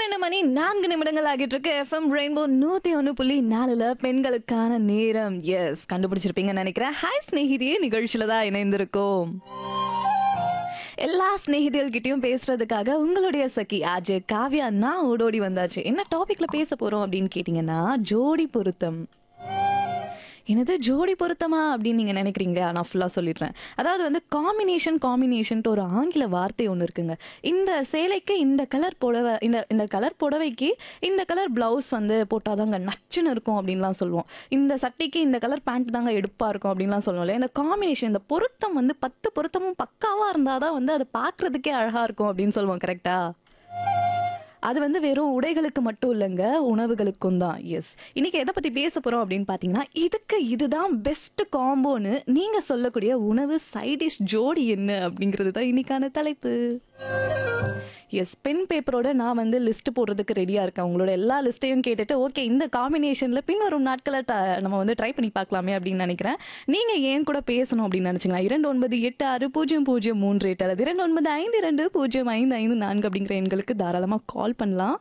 பன்னிரண்டு மணி நான்கு நிமிடங்கள் ஆகிட்டு இருக்கு எஃப்எம் ரெயின்போ நூத்தி ஒன்று புள்ளி நாலுல பெண்களுக்கான நேரம் எஸ் கண்டுபிடிச்சிருப்பீங்கன்னு நினைக்கிறேன் ஹாய் ஸ்நேகிதியே நிகழ்ச்சியில தான் இணைந்திருக்கோம் எல்லா ஸ்நேகிதிகள்கிட்டயும் பேசுறதுக்காக உங்களுடைய சகி ஆஜ் காவ்யா நான் ஓடோடி வந்தாச்சு என்ன டாபிக்ல பேச போறோம் அப்படின்னு கேட்டீங்கன்னா ஜோடி பொருத்தம் என்னது ஜோடி பொருத்தமா அப்படின்னு நீங்க நினைக்கிறீங்க நான் ஃபுல்லா சொல்லிடுறேன் அதாவது வந்து காம்பினேஷன் காம்பினேஷன்ட்டு ஒரு ஆங்கில வார்த்தை ஒன்று இருக்குங்க இந்த சேலைக்கு இந்த கலர் புடவை இந்த இந்த கலர் புடவைக்கு இந்த கலர் பிளவுஸ் வந்து போட்டாதாங்க நச்சுன்னு இருக்கும் அப்படின்லாம் சொல்லுவோம் இந்த சட்டைக்கு இந்த கலர் பேண்ட் தாங்க எடுப்பா இருக்கும் அப்படின்லாம் சொல்லுவோம்ல இந்த காம்பினேஷன் இந்த பொருத்தம் வந்து பத்து பொருத்தமும் பக்காவா இருந்தாதான் வந்து அதை பார்க்கிறதுக்கே அழகா இருக்கும் அப்படின்னு சொல்லுவோம் கரெக்டா அது வந்து வெறும் உடைகளுக்கு மட்டும் இல்லைங்க உணவுகளுக்கும் தான் எஸ் இன்னைக்கு எதை பத்தி பேச போறோம் அப்படின்னு பாத்தீங்கன்னா இதுக்கு இதுதான் பெஸ்ட் காம்போன்னு நீங்க சொல்லக்கூடிய உணவு சைடிஷ் ஜோடி என்ன அப்படிங்கிறது தான் இன்னைக்கான தலைப்பு எஸ் பென் பேப்பரோட நான் வந்து லிஸ்ட் போடுறதுக்கு ரெடியா இருக்கேன் உங்களோட எல்லா லிஸ்ட்டையும் கேட்டுட்டு ஓகே இந்த காம்பினேஷன்ல பின்வரும் நாட்களை ட- நம்ம வந்து ட்ரை பண்ணி பார்க்கலாமே அப்படின்னு நினைக்கிறேன் நீங்க ஏன் கூட பேசணும் அப்படின்னு நினைச்சீங்களா இரண்டு ஒன்பது எட்டு ஆறு பூஜ்ஜியம் பூஜ்ஜியம் மூன்று எட்டு அல்லது இரண்டு ஒன்பது ஐந்து இரண்டு பூஜ்ஜியம் ஐந்து ஐந்து நான்கு அப்படிங்கிற எண்களுக்கு தாராளமாக கால் பண்ணலாம்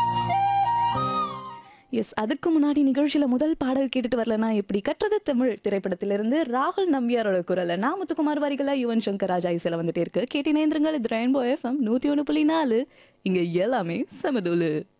எஸ் அதுக்கு முன்னாடி நிகழ்ச்சியில முதல் பாடல் கேட்டுட்டு வரலனா எப்படி கற்றது தமிழ் திரைப்படத்திலிருந்து ராகுல் நம்பியாரோட குரல்ல நான் முத்துக்குமார் வரிகள யுவன் சங்கர் ராஜா இசையில வந்துட்டே இருக்கு கேட்டினேந்திரங்கள் இது ரெயின்போ எஃப்எம் நூத்தி ஒன்று புள்ளி நாலு இங்க எல்லாமே சமதூலு